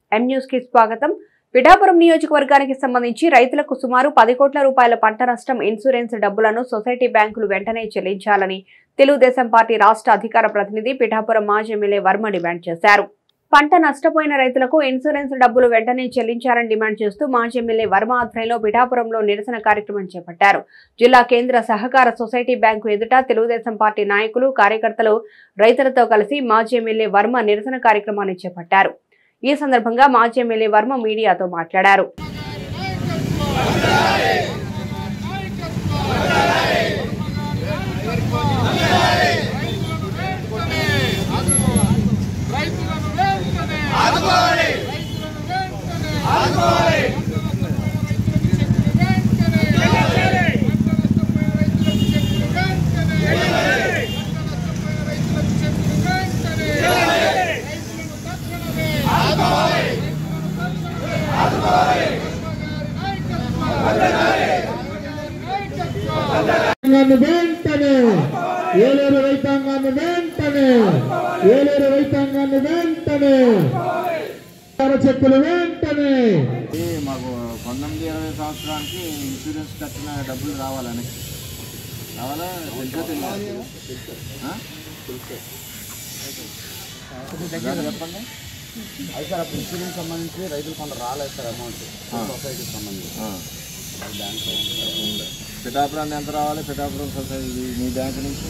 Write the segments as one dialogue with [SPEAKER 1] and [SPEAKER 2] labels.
[SPEAKER 1] M news కి స్వాగతం పిఠాపురం నియోజకవర్గానికి సంబంధించి రైతులకు సుమారు పది కోట్ల రూపాయల పంట నష్టం ఇన్సూరెన్స్ డబ్బులను సొసైటీ బ్యాంకులు వెంటనే చెల్లించాలని తెలుగుదేశం పార్టీ రాష్ట్ర అధికార ప్రతినిధి పిఠాపురం మాజీ ఎమ్మెల్యే వర్మ డిమాండ్ చేశారు పంట నష్టపోయిన రైతులకు ఇన్సూరెన్స్ డబ్బులు వెంటనే చెల్లించాలని డిమాండ్ చేస్తూ మాజీ ఎమ్మెల్యే వర్మ ఆధ్వర్యంలో పిఠాపురంలో నిరసన కార్యక్రమం చేపట్టారు జిల్లా కేంద్ర సహకార సొసైటీ బ్యాంకు ఎదుట తెలుగుదేశం పార్టీ నాయకులు కార్యకర్తలు రైతులతో కలిసి మాజీ ఎమ్మెల్యే వర్మ నిరసన కార్యక్రమాన్ని చేపట్టారు ఈ సందర్భంగా మాజీ ఎమ్మెల్యే వర్మ మీడియాతో మాట్లాడారు
[SPEAKER 2] రైతులను వెంటనే ఆదుకోవాలి ఆదుకోవాలి వెంటనే పంట నష్టపోయిన రైతులకు చెక్కులు వెంటనే పంట నష్టపోయిన రైతులకు చెక్కులు వెంటనే రైతులను తక్షణమే ఆదుకోవాలి ఆదుకోవాలి
[SPEAKER 3] రైతాంగాన్ని వెంటనే ఏలేరు రైతాంగాన్ని వెంటనే ఏలేరు రైతాంగాన్ని వెంటనే చెక్కులు వెంటనే
[SPEAKER 4] ఇది మాకు పంతొమ్మిది ఇరవై సంవత్సరానికి ఇన్సూరెన్స్ కట్టిన డబ్బులు రావాలని రావాలా తెలుసా తెలియదు చెప్పండి
[SPEAKER 5] అది సార్ అప్పుడు ఇన్సూరెన్స్ సంబంధించి రైతులు కొంత రాలేదు సార్ అమౌంట్ సొసైటీకి సంబంధించి
[SPEAKER 4] పిఠాపురాన్ని ఎంత రావాలి పిఠాపురం సొసైటీ మీ బ్యాంక్ నుంచి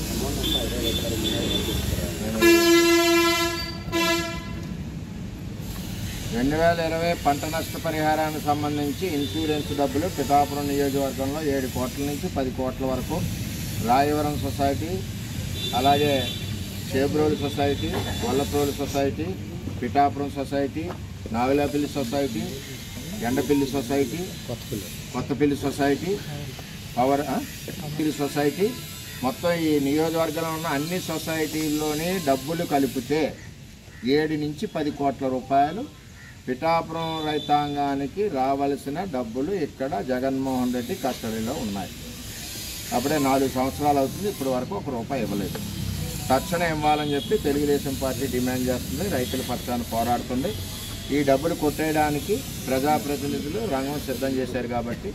[SPEAKER 4] రెండు వేల ఇరవై పంట నష్ట పరిహారానికి సంబంధించి ఇన్సూరెన్స్ డబ్బులు పిఠాపురం నియోజకవర్గంలో ఏడు కోట్ల నుంచి పది కోట్ల వరకు రాయవరం సొసైటీ అలాగే Chebrolu society Vallaprolu society Pithapuram society Navilapalli society Yendapalli society Kothapalli society power ఆ? పిల్లి సొసైటీ మొత్తం ఈ నియోజకవర్గంలో ఉన్న అన్ని సొసైటీల్లోని డబ్బులు కలిపితే ఏడు నుంచి పది కోట్ల రూపాయలు పిఠాపురం రైతాంగానికి రావలసిన డబ్బులు ఇక్కడ జగన్మోహన్ రెడ్డి కస్టడీలో ఉన్నాయి అప్పుడే నాలుగు సంవత్సరాలు అవుతుంది ఇప్పటి వరకు ఒక రూపాయి ఇవ్వలేదు తక్షణం ఇవ్వాలని చెప్పి తెలుగుదేశం పార్టీ డిమాండ్ చేస్తుంది రైతుల పక్షాన పోరాడుతుంది ఈ డబ్బులు కొట్టేయడానికి ప్రజాప్రతినిధులు రంగం సిద్ధం చేశారు కాబట్టి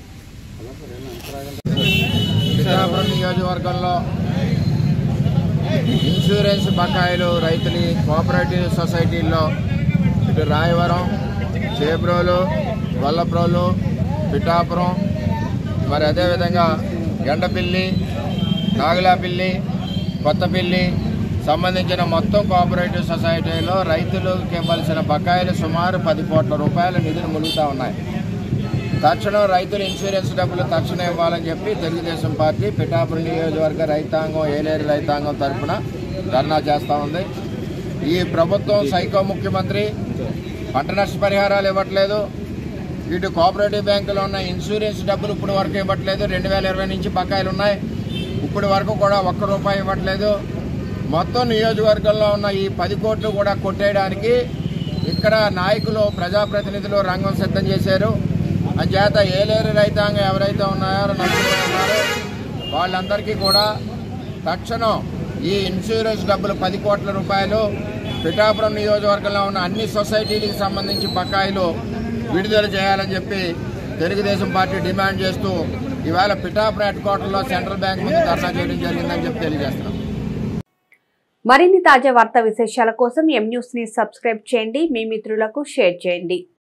[SPEAKER 4] పిఠాపురం నియోజకవర్గంలో ఇన్సూరెన్స్ బకాయిలు రైతులు కోఆపరేటివ్ సొసైటీల్లో ఇటు రాయవరం చేబ్రోలు గొల్లప్రోలు పిఠాపురం మరి అదేవిధంగా ఎండపిల్లి నాగులాపిల్లి కొత్తపిల్లి సంబంధించిన మొత్తం కోఆపరేటివ్ సొసైటీలో రైతులకు ఇవ్వాల్సిన బకాయిలు సుమారు పది కోట్ల రూపాయల నిధులు ములుగుతూ ఉన్నాయి తక్షణం రైతుల ఇన్సూరెన్స్ డబ్బులు తక్షణం ఇవ్వాలని చెప్పి తెలుగుదేశం పార్టీ పిఠాపురం నియోజకవర్గ రైతాంగం ఏలేరు రైతాంగం తరఫున ధర్నా చేస్తూ ఉంది ఈ ప్రభుత్వం సైకో ముఖ్యమంత్రి పంట నష్ట పరిహారాలు ఇవ్వట్లేదు ఇటు కోఆపరేటివ్ బ్యాంకులో ఉన్న ఇన్సూరెన్స్ డబ్బులు ఇప్పుడు వరకు ఇవ్వట్లేదు రెండు వేల ఇరవై నుంచి బకాయిలు ఉన్నాయి ఇప్పుడు వరకు కూడా ఒక్క రూపాయి ఇవ్వట్లేదు మొత్తం నియోజకవర్గంలో ఉన్న ఈ పది కోట్లు కూడా కొట్టేయడానికి ఇక్కడ నాయకులు ప్రజాప్రతినిధులు రంగం సిద్ధం చేశారు అంచేత ఏలేరు రైతాంగం ఎవరైతే ఉన్నారో నలుగురు ఉన్నారో వాళ్ళందరికీ కూడా తక్షణం ఈ ఇన్సూరెన్స్ డబ్బులు పది కోట్ల రూపాయలు పిఠాపురం నియోజకవర్గంలో ఉన్న అన్ని సొసైటీలకు సంబంధించి బకాయిలు విడుదల చేయాలని చెప్పి తెలుగుదేశం పార్టీ డిమాండ్ చేస్తూ ఇవాళ పిఠాపురం హెడ్ క్వార్టర్లో సెంట్రల్ బ్యాంక్ ముందు ధర్నా చేయడం జరిగిందని చెప్పి తెలియజేస్తున్నాం
[SPEAKER 1] మరిన్ని తాజా వార్తా విశేషాల కోసం ఎం న్యూస్ ని సబ్స్క్రైబ్ చేయండి మీ మిత్రులకు షేర్ చేయండి